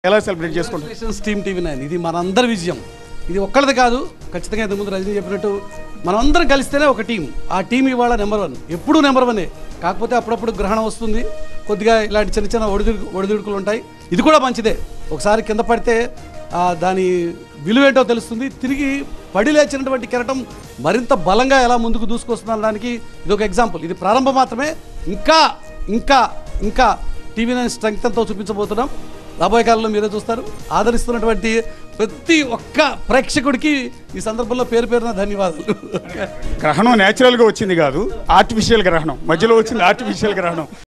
ఎలా సెలబ్రేట్ చేసుకుంటారు congratulations team TV nine ఇది మనందరి విజయం ఇది ఒక్కళ్ళది కాదు ఖచ్చితంగా ఇంతకు ముందు రజనీ చెప్పినట్టు మనమందరం కలిస్తేనే ఒక టీం ఆ టీం ఇవాళ నెంబర్ వన్ ఎప్పుడూ నెంబర్ వనే కాకపోతే అప్పుడప్పుడు గ్రహణం వస్తుంది కొద్దిగా ఇలాంటి చిన్న చిన్న ఒడిదుడు ఒడిదుడుకులు ఉంటాయి ఇది కూడా మంచిదే ఒకసారి కింద పడితే ఆ, దాని విలువేంటో తెలుస్తుంది తిరిగి పడి లేచినటువంటి కెరటం మరింత బలంగా ఎలా ముందుకు దూసుకొస్తుంది అనడానికి ఇది ఒక ఎగ్జాంపుల్ ఇది ప్రారంభం మాత్రమే ఇంకా ఇంకా ఇంకా టీవీ నైన్ స్ట్రెంగ్త్ అంతా చూపించబోతున్నాం రాబోయే కాలంలో మీరే చూస్తారు ఆదరిస్తున్నటువంటి ప్రతి ఒక్క ప్రేక్షకుడికి ఈ సందర్భంలో పేరు పేరున ధన్యవాదాలు గ్రహణం న్యాచురల్గా వచ్చింది కాదు ఆర్టిఫిషియల్ గ్రహణం మధ్యలో వచ్చింది ఆర్టిఫిషియల్ గ్రహణం